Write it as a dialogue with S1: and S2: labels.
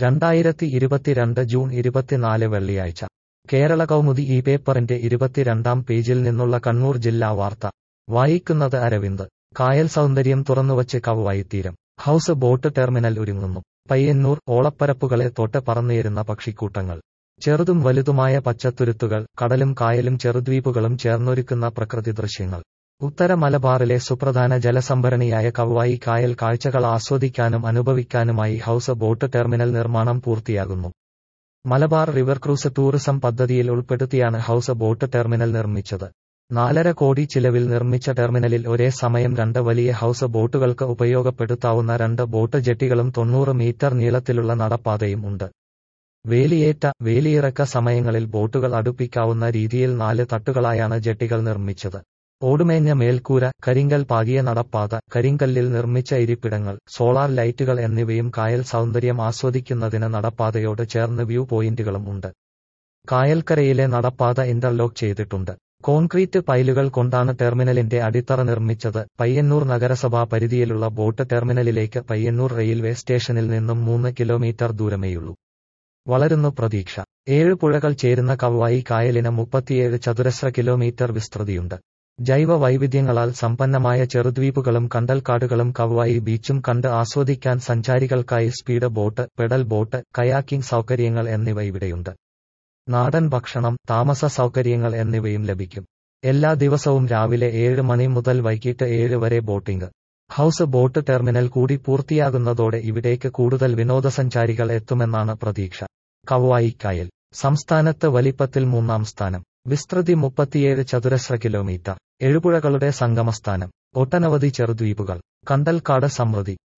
S1: രണ്ടായിരത്തി ഇരുപത്തിരണ്ട് ജൂൺ ഇരുപത്തിനാല് വെള്ളിയാഴ്ച കേരള കൗമുദി ഈ പേപ്പറിന്റെ ഇരുപത്തിരണ്ടാം പേജിൽ നിന്നുള്ള കണ്ണൂർ ജില്ലാ വാർത്ത വായിക്കുന്നത് അരവിന്ദ് കായൽ സൗന്ദര്യം തുറന്നുവച്ച് കവ്വായിത്തീരം ഹൌസ് ബോട്ട് ടെർമിനൽ ഒരുങ്ങുന്നു പയ്യന്നൂർ ഓളപ്പരപ്പുകളെ തൊട്ട് പറന്നുയരുന്ന പക്ഷിക്കൂട്ടങ്ങൾ ചെറുതും വലുതുമായ പച്ചത്തുരുത്തുകൾ കടലും കായലും ചെറുദ്വീപുകളും ചേർന്നൊരുക്കുന്ന പ്രകൃതി ദൃശ്യങ്ങൾ ഉത്തര മലബാറിലെ സുപ്രധാന ജലസംഭരണിയായ കവ്വായി കായൽ കാഴ്ചകൾ ആസ്വദിക്കാനും അനുഭവിക്കാനുമായി ഹൌസ് ബോട്ട് ടെർമിനൽ നിർമ്മാണം പൂർത്തിയാകുന്നു മലബാർ റിവർ ക്രൂസ് ടൂറിസം പദ്ധതിയിൽ ഉൾപ്പെടുത്തിയാണ് ഹൌസ് ബോട്ട് ടെർമിനൽ നിർമ്മിച്ചത് നാലര കോടി ചിലവിൽ നിർമ്മിച്ച ടെർമിനലിൽ ഒരേ സമയം രണ്ട് വലിയ ഹൌസ് ബോട്ടുകൾക്ക് ഉപയോഗപ്പെടുത്താവുന്ന രണ്ട് ബോട്ട് ജെട്ടികളും തൊണ്ണൂറ് മീറ്റർ നീളത്തിലുള്ള നടപ്പാതയും ഉണ്ട് വേലിയേറ്റ വേലിയിറക്ക സമയങ്ങളിൽ ബോട്ടുകൾ അടുപ്പിക്കാവുന്ന രീതിയിൽ നാല് തട്ടുകളായാണ് ജെട്ടികൾ നിർമ്മിച്ചത് ഓടുമേഞ്ഞ മേൽക്കൂര കരിങ്കൽ പാകിയ നടപ്പാത കരിങ്കല്ലിൽ നിർമ്മിച്ച ഇരിപ്പിടങ്ങൾ സോളാർ ലൈറ്റുകൾ എന്നിവയും കായൽ സൗന്ദര്യം ആസ്വദിക്കുന്നതിന് നടപ്പാതയോട് ചേർന്ന് വ്യൂ പോയിന്റുകളും ഉണ്ട് കായൽക്കരയിലെ നടപ്പാത ഇന്റർലോക്ക് ചെയ്തിട്ടുണ്ട് കോൺക്രീറ്റ് പൈലുകൾ കൊണ്ടാണ് ടെർമിനലിന്റെ അടിത്തറ നിർമ്മിച്ചത് പയ്യന്നൂർ നഗരസഭാ പരിധിയിലുള്ള ബോട്ട് ടെർമിനലിലേക്ക് പയ്യന്നൂർ റെയിൽവേ സ്റ്റേഷനിൽ നിന്നും മൂന്ന് കിലോമീറ്റർ ദൂരമേയുള്ളൂ വളരുന്നു പ്രതീക്ഷ ഏഴ് പുഴകൾ ചേരുന്ന കവ്വായി കായലിന് മുപ്പത്തിയേഴ് ചതുരശ്ര കിലോമീറ്റർ വിസ്തൃതിയുണ്ട് ജൈവ വൈവിധ്യങ്ങളാൽ സമ്പന്നമായ ചെറുദ്വീപുകളും കണ്ടൽക്കാടുകളും കവ്വായി ബീച്ചും കണ്ട് ആസ്വദിക്കാൻ സഞ്ചാരികൾക്കായി speed boat pedal boat kayaking സൗകര്യങ്ങൾ എന്നിവ ഇവിടെയുണ്ട് നാടൻ ഭക്ഷണം താമസ സൗകര്യങ്ങൾ എന്നിവയും ലഭിക്കും എല്ലാ ദിവസവും രാവിലെ ഏഴ് മണി മുതൽ വൈകിട്ട് ഏഴ് വരെ ബോട്ടിംഗ് ഹൌസ് ബോട്ട് ടെർമിനൽ കൂടി പൂർത്തിയാകുന്നതോടെ ഇവിടേക്ക് കൂടുതൽ വിനോദസഞ്ചാരികൾ എത്തുമെന്നാണ് പ്രതീക്ഷ കവ്വായി കായൽ സംസ്ഥാനത്ത് വലിപ്പത്തിൽ മൂന്നാം സ്ഥാനം വിസ്തൃതി മുപ്പത്തിയേഴ് ചതുരശ്ര കിലോമീറ്റർ എഴുപുഴകളുടെ സംഗമസ്ഥാനം ഒട്ടനവധി ചെറുദ്വീപുകൾ കണ്ടൽക്കാട് സമൃദ്ധി